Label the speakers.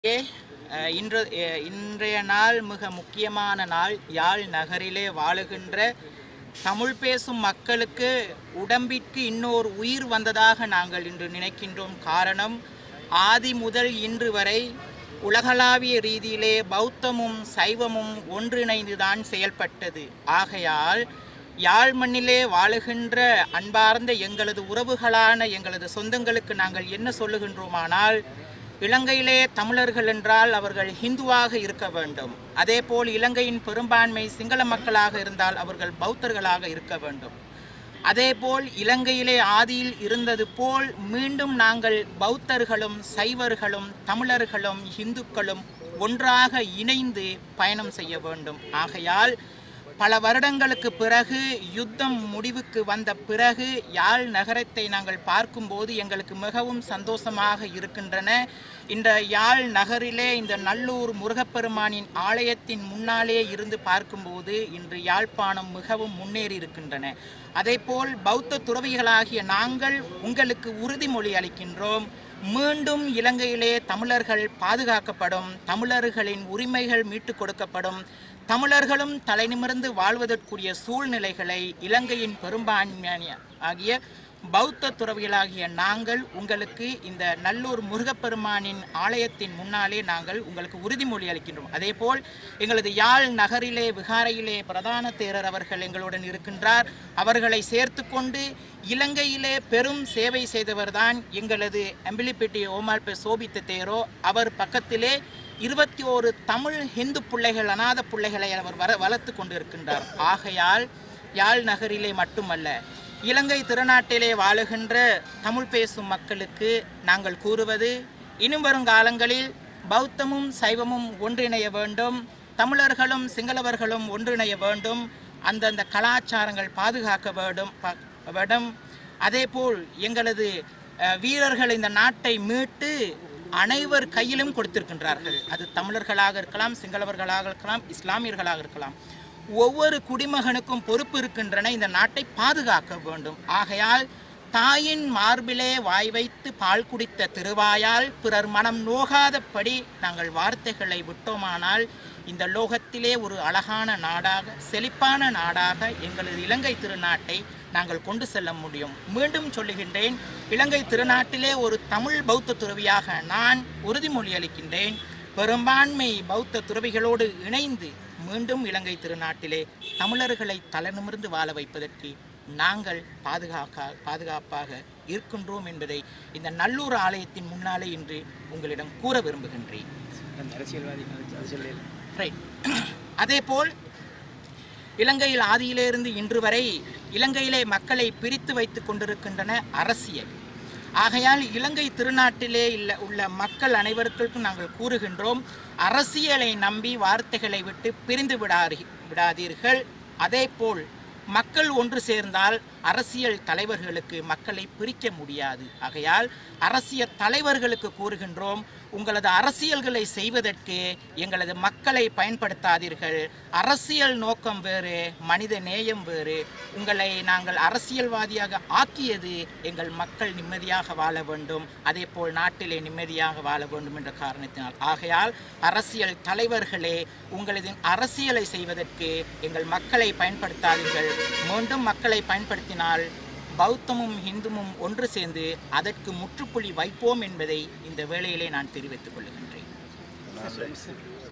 Speaker 1: ஏ, அஹ், இன்று அஹ், இன்றைய நாள் மிக முக்கியமான நாள் யாழ் நகரிலே வாழுகின்ற தமிழ் பேசும் மக்களுக்கு உடம்பிற்கு இன்னொரு உயிர் வந்ததாக நாங்கள் இன்று நினைக்கின்றோம் காரணம் ஆதி முதல் இன்று வரை உலகளாவிய ரீதியிலே பௌத்தமும் சைவமும் ஒன்றிணைந்துதான் செயல்பட்டது ஆகையால் யாழ் மண்ணிலே வாழுகின்ற அன்பார்ந்த எங்களது உறவுகளான எங்களது சொந்தங்களுக்கு நாங்கள் என்ன சொல்லுகின்றோமானால் இலங்கையிலே தமிழர்கள் என்றால் அவர்கள் ஹிந்துவாக இருக்க வேண்டும் அதேபோல் இலங்கையின் பெரும்பான்மை சிங்கள மக்களாக இருந்தால் அவர்கள் பௌத்தர்களாக இருக்க வேண்டும் அதேபோல் இலங்கையிலே ஆதியில் இருந்தது போல் மீண்டும் நாங்கள் பௌத்தர்களும் சைவர்களும் தமிழர்களும் இந்துக்களும் ஒன்றாக இணைந்து பயணம் செய்ய வேண்டும் ஆகையால் பல வருடங்களுக்கு பிறகு யுத்தம் முடிவுக்கு வந்த பிறகு யாழ் நகரத்தை நாங்கள் பார்க்கும்போது எங்களுக்கு மிகவும் சந்தோஷமாக இருக்கின்றன இந்த யாழ் நகரிலே இந்த நல்லூர் முருகப்பெருமானின் ஆலயத்தின் முன்னாலே இருந்து பார்க்கும்போது இன்று யாழ்ப்பாணம் மிகவும் முன்னேறி இருக்கின்றன அதேபோல் பௌத்த துறவிகளாகிய நாங்கள் உங்களுக்கு உறுதிமொழி அளிக்கின்றோம் மீண்டும் இலங்கையிலே தமிழர்கள் பாதுகாக்கப்படும் தமிழர்களின் உரிமைகள் மீட்டுக் கொடுக்கப்படும் தமிழர்களும் தலைநிமிர்ந்து வாழ்வதற்குரிய சூழ்நிலைகளை இலங்கையின் பெரும்பான்மையான ஆகிய பௌத்த துறவிகளாகிய நாங்கள் உங்களுக்கு இந்த நல்லூர் முருகப்பெருமானின் ஆலயத்தின் முன்னாலே நாங்கள் உங்களுக்கு உறுதிமொழி அளிக்கின்றோம் அதேபோல் எங்களது யாழ் நகரிலே விகாரையிலே பிரதான தேரர் அவர்கள் எங்களுடன் இருக்கின்றார் அவர்களை சேர்த்து கொண்டு இலங்கையிலே பெரும் சேவை செய்தவர்தான் எங்களது அம்பிலிப்பேட்டை ஓமால்பே சோபித்த தேரோ அவர் பக்கத்திலே இருபத்தி ஓரு தமிழ் ஹிந்து பிள்ளைகள் அநாத பிள்ளைகளை அவர் வர வளர்த்து கொண்டிருக்கின்றார் ஆகையால் யாழ் நகரிலே மட்டுமல்ல இலங்கை திருநாட்டிலே வாழுகின்ற தமிழ் பேசும் மக்களுக்கு நாங்கள் கூறுவது இனியும் வரும் காலங்களில் பௌத்தமும் சைவமும் ஒன்றிணைய வேண்டும் தமிழர்களும் சிங்களவர்களும் ஒன்றிணைய வேண்டும் அந்தந்த கலாச்சாரங்கள் பாதுகாக்க வேண்டும் ப- வேண்டும் அதேபோல் எங்களது அஹ், வீரர்கள் இந்த நாட்டை மீட்டு அனைவர் கையிலும் கொடுத்திருக்கின்றார்கள் அது தமிழர்களாக இருக்கலாம் சிங்களவர்களாக இருக்கலாம் இஸ்லாமியர்களாக இருக்கலாம் ஒவ்வொரு குடிமகனுக்கும் பொறுப்பு இருக்கின்றன இந்த நாட்டை பாதுகாக்க வேண்டும் ஆகையால் தாயின் மார்பிலே வாய் வைத்து பால் குடித்த திருவாயால் பிறர் மனம் நோகாதபடி நாங்கள் வார்த்தைகளை விட்டோமானால் இந்த லோகத்திலே ஒரு அழகான நாடாக செழிப்பான நாடாக எங்களது இலங்கை திருநாட்டை நாங்கள் கொண்டு செல்ல முடியும் மீண்டும் சொல்லுகின்றேன் இலங்கை திருநாட்டிலே ஒரு தமிழ் பௌத்த துறவியாக நான் உறுதிமொழி அளிக்கின்றேன் பெரும்பான்மை பௌத்த துறவிகளோடு இணைந்து மீண்டும் இலங்கை திருநாட்டிலே தமிழர்களை தலைநிமிர்ந்து வாழ வைப்பதற்கு நாங்கள் பாதுகாக்க பாதுகாப்பாக இருக்கின்றோம் என்பதை இந்த நல்லூர் ஆலயத்தின் முன்னாலே இன்று உங்களிடம் கூற விரும்புகின்றேன்
Speaker 2: அந்த அரசியல்வாதி அது அது சொல்லல
Speaker 1: ரைட் அதேபோல் இலங்கையில் ஆதியிலிருந்து இன்று வரை இலங்கையிலே மக்களை பிரித்து வைத்துக் கொண்டிருக்கின்றன அரசியல் ஆகையால் இலங்கை திருநாட்டிலே இல்ல உள்ள மக்கள் அனைவருக்கும் நாங்கள் கூறுகின்றோம் அரசியலை நம்பி வார்த்தைகளை விட்டு பிரிந்து விடாரி விடாதீர்கள் அதேபோல் மக்கள் ஒன்று சேர்ந்தால் அரசியல் தலைவர்களுக்கு மக்களை பிரிக்க முடியாது ஆகையால் அரசியல் தலைவர்களுக்கு கூறுகின்றோம் உங்களது அரசியல்களை செய்வதற்கு எங்களது மக்களை பயன்படுத்தாதீர்கள் அரசியல் நோக்கம் வேறு மனித நேயம் வேறு உங்களை நாங்கள் அரசியல்வாதியாக ஆக்கியது எங்கள் மக்கள் நிம்மதியாக வாழ வேண்டும் அதேபோல் நாட்டிலே நிம்மதியாக வாழ வேண்டும் என்ற காரணத்தினால் ஆகையால் அரசியல் தலைவர்களே உங்களது அரசியலை செய்வதற்கு எங்கள் மக்களை பயன்படுத்தாதீர்கள் மீண்டும் மக்களை பயன்படுத்தினால் பௌத்தமும் இந்துவும் ஒன்று சேர்ந்து அதற்கு முற்றுப்புள்ளி வைப்போம் என்பதை இந்த வேளையிலே நான் தெரிவித்துக் கொள்கின்றேன்